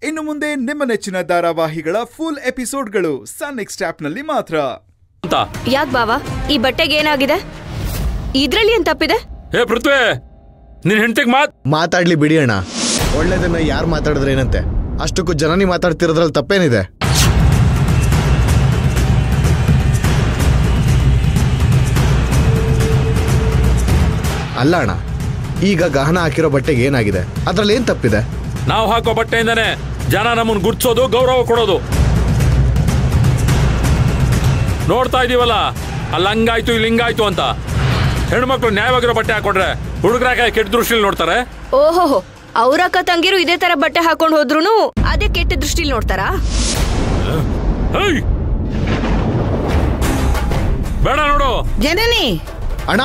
ಇನ್ನು ಮುಂದೆ ನಿಮ್ಮ ನೆಚ್ಚಿನ ಧಾರಾವಾಹಿಗಳ ಫುಲ್ ಎಪಿಸೋಡ್ಗಳು ಸನ್ ನೆಕ್ಸ್ಟ್ ಆಪ್ನಲ್ಲಿ ಮಾತ್ರ ಅಂತ ಯಾಕ್ ಬಾವ ಈ ಬಟ್ಟೆಗೆ ಏನಾಗಿದೆ ಇದ್ರಲ್ಲಿ ಏನ್ ತಪ್ಪಿದೆ ಹೇ ಪೃಥ್ವಿ ನಿನ್ ಹೆಂಡತಿಗೆ ಮಾತ್ ಮಾತಾಡ್ಲಿ ಬಿಡಿ ಅಣ್ಣ ಒಳ್ಳೇದನ್ನ ಯಾರು ಮಾತಾಡಿದ್ರೆ ಏನಂತೆ ಅಷ್ಟಕ್ಕೂ ಜನನಿ ಮಾತಾಡ್ತಿರೋದ್ರಲ್ಲಿ ತಪ್ಪೇನಿದೆ ಅಲ್ಲ ಅಣ್ಣ ಈಗ ಗಹನ ಹಾಕಿರೋ ಬಟ್ಟೆಗೆ ಏನಾಗಿದೆ ಅದ್ರಲ್ಲಿ ಏನ್ ತಪ್ಪಿದೆ ನಾವು ಹಾಕೋ ಬಟ್ಟೆಯಿಂದಾನೆ ಜನ ನಮ್ಮನ್ನ ಗುರ್ತಿಸೋದು ಗೌರವ ಕೊಡೋದು ನೋಡ್ತಾ ಇದೀವಲ್ಲ ಅಲ್ಲಿ ಹಂಗಾಯ್ತು ಇಲ್ಲಿ ಹಿಂಗಾಯ್ತು ಅಂತ ಹೆಣ್ಮಕ್ಳು ನ್ಯಾಯವಾಗಿರೋ ಬಟ್ಟೆ ಹಾಕೊಂಡ್ರೆ ಹುಡುಗರಾಗ ಕೆಟ್ಟ ದೃಷ್ಟಿಲಿ ನೋಡ್ತಾರೆ ಓಹೋಹೋ ಅವ್ರ ಅಕ್ಕ ತಂಗಿರು ಇದೇ ತರ ಬಟ್ಟೆ ಹಾಕೊಂಡ್ ಹೋದ್ರುನು ಅದೇ ಕೆಟ್ಟ ದೃಷ್ಟಿಲಿ ನೋಡ್ತಾರಾ ಹೇಯ್! ಬೇಡ ನೋಡು ಜನನಿ ಅಣ್ಣ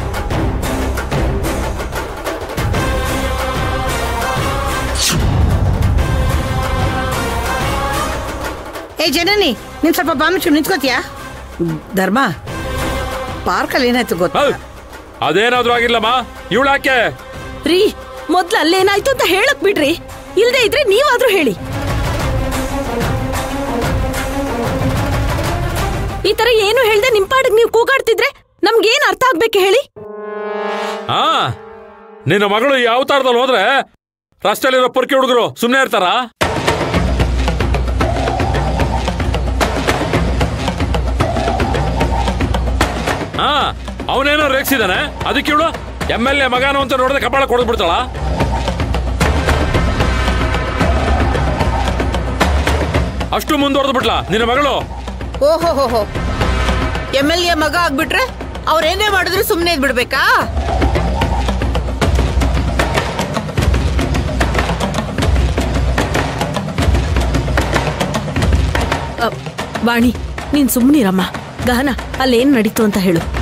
ಏ ಜನನಿ ನೀನ್ ಸ್ವಲ್ಪ ಬಾಮಿಚು ನಿಂತ್ಕೋತೀಯಾ ಧರ್ಮ ಪಾರ್ಕಲ್ಲಿ ಏನಾಯ್ತು ಗೊತ್ತಾ ಹೌದ್. ಅದೇನಾದ್ರೂ ಆಗಿಲ್ಲಮ್ಮ ಇವಳಾಕೆ ರೀ ಮೊದ್ಲು ಅಲ್ಲೇನಾಯ್ತು ಅಂತ ಹೇಳಕ್ ಬಿಡ್ರಿ ಇಲ್ದೇ ಇದ್ರೆ ನೀವಾದ್ರೂ ಹೇಳಿ ಈ ತರ ಏನು ಹೇಳ್ದೆ ನಿಮ್ ಪಾಡಿಗೆ ನೀವು ಕೂಗಾಡ್ತಿದ್ರೆ ನಮ್ಗೇನ್ ಅರ್ಥ ಆಗ್ಬೇಕು ಹೇಳಿ ಹಾ ನಿನ್ನ ಮಗಳು ಈ ಅವತಾರದಲ್ಲಿ ಹೋದ್ರೆ ರಸ್ತೆಯಲ್ಲಿರೋ ಪೊರ್ಕಿ ಹುಡುಗರು ಸುಮ್ಮನೆ ಇರ್ತಾರ ಹಾ ಅವನೇನೋ ರೇಗ್ಸಿದಾನೆ ಅದಕ್ಕೆ ಇವಳು ಎಮ್ ಎಲ್ ಎ ಮಗನು ಅಂತ ನೋಡಿದ್ರೆ ಕಪಾಳ ಕೊಡದ್ ಬಿಡ್ತಾಳ ಅಷ್ಟು ಮುಂದುವರೆದು ಬಿಟ್ಲಾ ನಿನ್ನ ಮಗಳು ಓಹೋ ಹೋ ಹೋ ಎಮ್ ಎಲ್ ಎ ಮಗ ಆಗ್ಬಿಟ್ರೆ ಅವ್ರೇನೇ ಮಾಡಿದ್ರು ಸುಮ್ಮನೆ ಬಿಡ್ಬೇಕಾ ಅ, ವಾಣಿ ನೀನ್ ಸುಮ್ನಿರಮ್ಮ ಗಹನ ಅಲ್ಲೇನ್ ನಡೀತು ಅಂತ ಹೇಳು